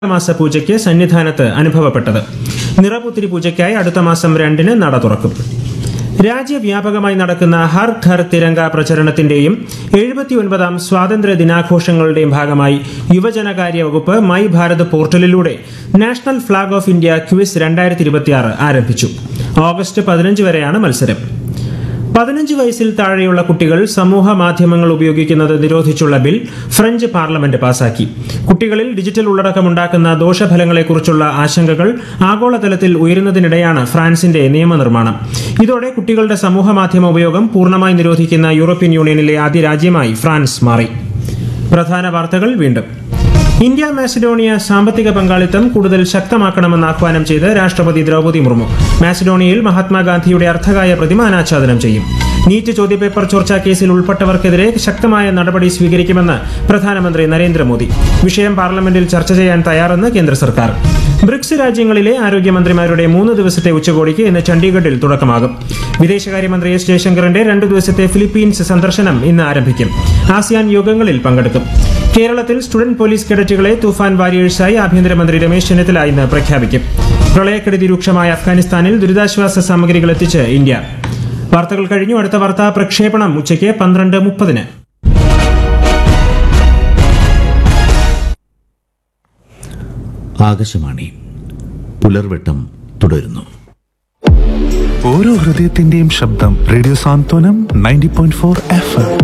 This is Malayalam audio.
മാസ പൂജയ്ക്ക് സന്നിധാനത്ത് അനുഭവപ്പെട്ടത് നിറപുത്തിരി പൂജയ്ക്കായി അടുത്ത മാസം രണ്ടിന് നട തുറക്കും രാജ്യവ്യാപകമായി നടക്കുന്ന ഹർ ഘർ തിരങ്ക പ്രചരണത്തിന്റെയും എഴുപത്തിയൊൻപതാം സ്വാതന്ത്ര്യ ദിനാഘോഷങ്ങളുടെയും ഭാഗമായി യുവജനകാര്യ വകുപ്പ് മൈ ഭാരത് പോർട്ടലിലൂടെ national flag of India quiz രണ്ടായിരത്തി ഇരുപത്തിയാറ് ആരംഭിച്ചു ഓഗസ്റ്റ് പതിനഞ്ച് വരെയാണ് മത്സരം പതിനഞ്ച് വയസ്സിൽ താഴെയുള്ള കുട്ടികൾ സമൂഹ മാധ്യമങ്ങൾ ഉപയോഗിക്കുന്നത് നിരോധിച്ചുള്ള ബിൽ ഫ്രഞ്ച് പാർലമെന്റ് പാസാക്കി കുട്ടികളിൽ ഡിജിറ്റൽ ഉള്ളടക്കമുണ്ടാക്കുന്ന ദോഷഫലങ്ങളെക്കുറിച്ചുള്ള ആശങ്കകൾ ആഗോളതലത്തിൽ ഉയരുന്നതിനിടെയാണ് ഫ്രാൻസിന്റെ നിയമനിർമ്മാണം ഇതോടെ കുട്ടികളുടെ സമൂഹ മാധ്യമ ഉപയോഗം പൂർണ്ണമായി നിരോധിക്കുന്ന യൂറോപ്യൻ യൂണിയനിലെ ആദ്യ രാജ്യമായി ഫ്രാൻസ് മാറി പ്രധാന വാർത്തകൾ വീണ്ടും ഇന്ത്യ മാസിഡോണിയ സാമ്പത്തിക പങ്കാളിത്തം കൂടുതൽ ശക്തമാക്കണമെന്ന് ആഹ്വാനം ചെയ്ത് രാഷ്ട്രപതി ദ്രൗപദി മുർമു മാസിഡോണിയയിൽ മഹാത്മാഗാന്ധിയുടെ അർദ്ധകായ പ്രതിമ അനാച്ഛാദനം ചെയ്യും നീറ്റ് ചോദ്യപേപ്പർ ചോർച്ചാ കേസിൽ ഉൾപ്പെട്ടവർക്കെതിരെ ശക്തമായ നടപടി സ്വീകരിക്കുമെന്ന് പ്രധാനമന്ത്രി നരേന്ദ്രമോദി വിഷയം പാർലമെന്റിൽ ചർച്ച ചെയ്യാൻ തയ്യാറെന്ന് കേന്ദ്ര സർക്കാർ ബ്രിക്സ് രാജ്യങ്ങളിലെ ആരോഗ്യമന്ത്രിമാരുടെ മൂന്ന് ദിവസത്തെ ഉച്ചകോടിക്ക് ഇന്ന് ചണ്ഡീഗഡിൽ തുടക്കമാകും വിദേശകാര്യമന്ത്രി എസ് ജയശങ്കറിന്റെ രണ്ടു ദിവസത്തെ ഫിലിപ്പീൻസ് സന്ദർശനം ഇന്ന് ആരംഭിക്കും ആസിയാൻ യോഗങ്ങളിൽ പങ്കെടുക്കും കേരളത്തിൽ സ്റ്റുഡന്റ് പോലീസ് കേഡറ്റുകളെ തൂഫാൻ വാരിയേഴ്സായി ആഭ്യന്തരമന്ത്രി രമേശ് ചെന്നിത്തല ഇന്ന് പ്രഖ്യാപിക്കും പ്രളയക്കെടുതി രൂക്ഷമായ അഫ്ഗാനിസ്ഥാനിൽ ദുരിതാശ്വാസ സാമഗ്രികൾ എത്തിച്ച് ഇന്ത്യ വാർത്തകൾ കഴിഞ്ഞു അടുത്ത വാർത്താ പ്രക്ഷേപണം ഉച്ചയ്ക്ക് പന്ത്രണ്ട് മുപ്പതിന് ആകാശവാണി പുലർവെട്ടം തുടരുന്നു ഓരോ ഹൃദയത്തിന്റെയും ശബ്ദം radio Santhwanam ninety point four F M